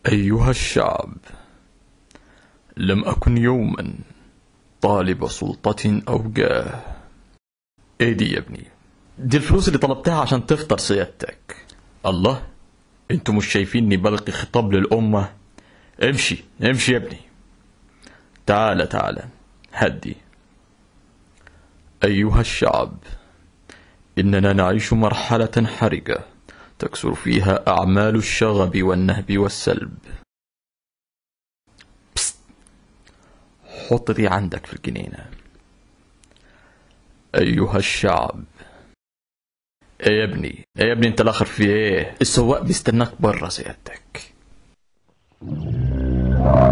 أيها الشعب لم أكن يوما طالب سلطة أو جاه ايه دي يا ابني دي الفلوس اللي طلبتها عشان تفطر سيادتك الله انتوا مش شايفيني بلقي خطاب للأمة امشي امشي يا ابني تعال تعال هدي أيها الشعب إننا نعيش مرحلة حرجة تكثر فيها أعمال الشغب والنهب والسلب بست. حط دي عندك في الجنينة أيها الشعب ايه يا ابني ايه يا ابني انت الاخر في ايه السواق بيستناك بره سيادتك